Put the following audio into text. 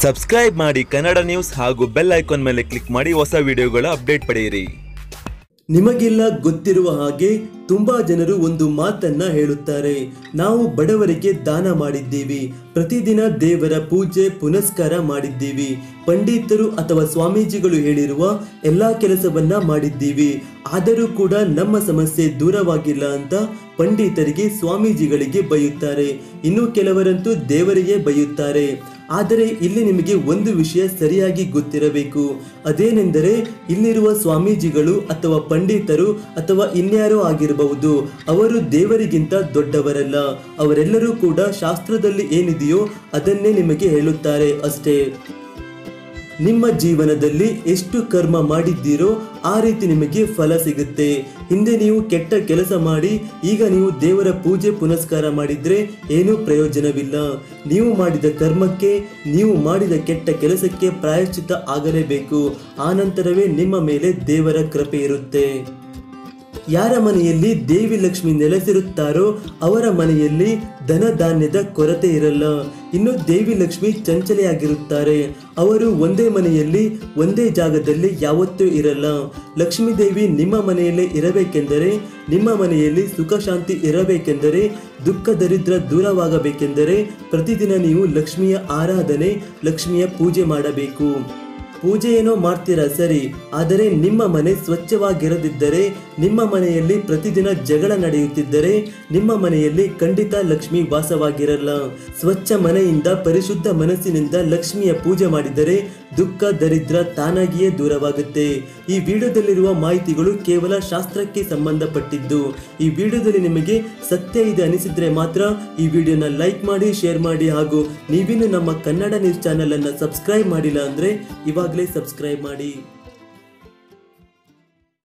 subscribe ಮಾಡಿ Kannada news ಹಾಗೂ bell icon ಮೇಲೆ ಕ್ಲಿಕ್ ಮಾಡಿ ಹೊಸ ವಿಡಿಯೋಗಳ ಅಪ್ಡೇಟ್ ಪಡೆಯಿರಿ ನಿಮಗೆಲ್ಲ ಗೊತ್ತಿರುವ ಹಾಗೆ ತುಂಬಾ ಜನರು ಒಂದು ಮಾತನ್ನ ಹೇಳುತ್ತಾರೆ ನಾವು ಬಡವರಿಗೆ ದಾನ ಮಾಡಿದ್ದೀವಿ ಪ್ರತಿದಿನ ದೇವರ ಪೂಜೆ ಪುನಸ್ಕಾರ ಮಾಡಿದ್ದೀವಿ ಪಂಡಿತರು ಅಥವಾ ಸ್ವಾಮೀಜಿಗಳು ಹೇಳಿರುವ ಎಲ್ಲಾ ಕೆಲಸವನ್ನ ಮಾಡಿದ್ದೀವಿ ಆದರೂ ಕೂಡ ನಮ್ಮ ಸಮಸ್ಯೆ ದೂರವಾಗಿಲ್ಲ ಅಂತ ಪಂಡಿತರಿಗೆ ಸ್ವಾಮೀಜಿಗಳಿಗೆ ಬೈಯುತ್ತಾರೆ ಇನ್ನು ಕೆಲವರಂತೂ ದೇವರಿಗೆ ಬೈಯುತ್ತಾರೆ ಆದರೆ ಇಲ್ಲಿ ನಿಮಗೆ ಒಂದು ವಿಷಯ ಸರಿಯಾಗಿ ಗೊತ್ತಿರಬೇಕು ಅದೇನೆಂದರೆ ಇಲ್ಲಿರುವ ಸ್ವಾಮೀಜಿಗಳು ಅಥವಾ ಪಂಡಿತರು ಅಥವಾ ಇನ್ಯಾರೋ ಆಗಿರಬಹುದು ಅವರು ದೇವರಿಗಿಂತ ದೊಡ್ಡವರಲ್ಲ ಅವರೆಲ್ಲರೂ ಕೂಡ ಶಾಸ್ತ್ರದಲ್ಲಿ ಏನಿದೆಯೋ ಅದನ್ನೇ ನಿಮಗೆ ಹೇಳುತ್ತಾರೆ ಅಷ್ಟೇ ನಿಮ್ಮ ಜೀವನದಲ್ಲಿ ಎಷ್ಟು ಕರ್ಮ ಮಾಡಿದ್ದೀರೋ ಆ ರೀತಿ ನಿಮಗೆ ಫಲ ಸಿಗುತ್ತೆ ಹಿಂದೆ ನೀವು ಕೆಟ್ಟ ಕೆಲಸ ಮಾಡಿ ಈಗ ನೀವು ದೇವರ ಪೂಜೆ ಪುನಸ್ಕಾರ ಮಾಡಿದ್ರೆ ಏನೂ ಪ್ರಯೋಜನವಿಲ್ಲ ನೀವು ಮಾಡಿದ ಕರ್ಮಕ್ಕೆ ನೀವು ಮಾಡಿದ ಕೆಟ್ಟ ಕೆಲಸಕ್ಕೆ ಪ್ರಾಯಶ್ಚಿತ್ತ ಆಗಲೇಬೇಕು ಆನಂತರವೇ ನಿಮ್ಮ ಮೇಲೆ ದೇವರ ಕೃಪೆ ಇರುತ್ತೆ ಯಾರ ಮನೆಯಲ್ಲಿ ದೇವಿ ಲಕ್ಷ್ಮಿ ನೆಲೆಸಿರುತ್ತಾರೋ ಅವರ ಮನೆಯಲ್ಲಿ ಧನ ಧಾನ್ಯದ ಕೊರತೆ ಇರಲ್ಲ ಇನ್ನು ದೇವಿ ಲಕ್ಷ್ಮಿ ಚಂಚಲೆಯಾಗಿರುತ್ತಾರೆ ಅವರು ಒಂದೇ ಮನೆಯಲ್ಲಿ ಒಂದೇ ಜಾಗದಲ್ಲಿ ಯಾವತ್ತೂ ಇರಲ್ಲ ಲಕ್ಷ್ಮೀ ದೇವಿ ನಿಮ್ಮ ಮನೆಯಲ್ಲೇ ಇರಬೇಕೆಂದರೆ ನಿಮ್ಮ ಮನೆಯಲ್ಲಿ ಸುಖ ಶಾಂತಿ ಇರಬೇಕೆಂದರೆ ದುಃಖ ದರಿದ್ರ ದೂರವಾಗಬೇಕೆಂದರೆ ಪ್ರತಿದಿನ ನೀವು ಲಕ್ಷ್ಮಿಯ ಆರಾಧನೆ ಲಕ್ಷ್ಮಿಯ ಪೂಜೆ ಮಾಡಬೇಕು ಪೂಜೆ ಏನೋ ಮಾಡ್ತೀರಾ ಸರಿ ಆದರೆ ನಿಮ್ಮ ಮನೆ ಸ್ವಚ್ಛವಾಗಿರದಿದ್ದರೆ ನಿಮ್ಮ ಮನೆಯಲ್ಲಿ ಪ್ರತಿದಿನ ಜಗಳ ನಡೆಯುತ್ತಿದ್ದರೆ ನಿಮ್ಮ ಮನೆಯಲ್ಲಿ ಖಂಡಿತ ಲಕ್ಷ್ಮಿ ವಾಸವಾಗಿರಲ್ಲ ಸ್ವಚ್ಛ ಮನೆಯಿಂದ ಪರಿಶುದ್ಧ ಮನಸ್ಸಿನಿಂದ ಲಕ್ಷ್ಮಿಯ ಪೂಜೆ ಮಾಡಿದರೆ ದುಃಖ ದರಿದ್ರ ತಾನಾಗಿಯೇ ದೂರವಾಗುತ್ತೆ ಈ ವಿಡಿಯೋದಲ್ಲಿರುವ ಮಾಹಿತಿಗಳು ಕೇವಲ ಶಾಸ್ತ್ರಕ್ಕೆ ಸಂಬಂಧಪಟ್ಟಿದ್ದು ಈ ವಿಡಿಯೋದಲ್ಲಿ ನಿಮಗೆ ಸತ್ಯ ಇದೆ ಅನಿಸಿದ್ರೆ ಮಾತ್ರ ಈ ವಿಡಿಯೋನ ಲೈಕ್ ಮಾಡಿ ಶೇರ್ ಮಾಡಿ ಹಾಗೂ ನೀವಿನ್ನು ನಮ್ಮ ಕನ್ನಡ ನ್ಯೂಸ್ ಚಾನೆಲ್ ಅನ್ನ ಸಬ್ಸ್ಕ್ರೈಬ್ ಮಾಡಿಲ್ಲ ಅಂದ್ರೆ ಇವಾಗಲೇ ಸಬ್ಸ್ಕ್ರೈಬ್ ಮಾಡಿ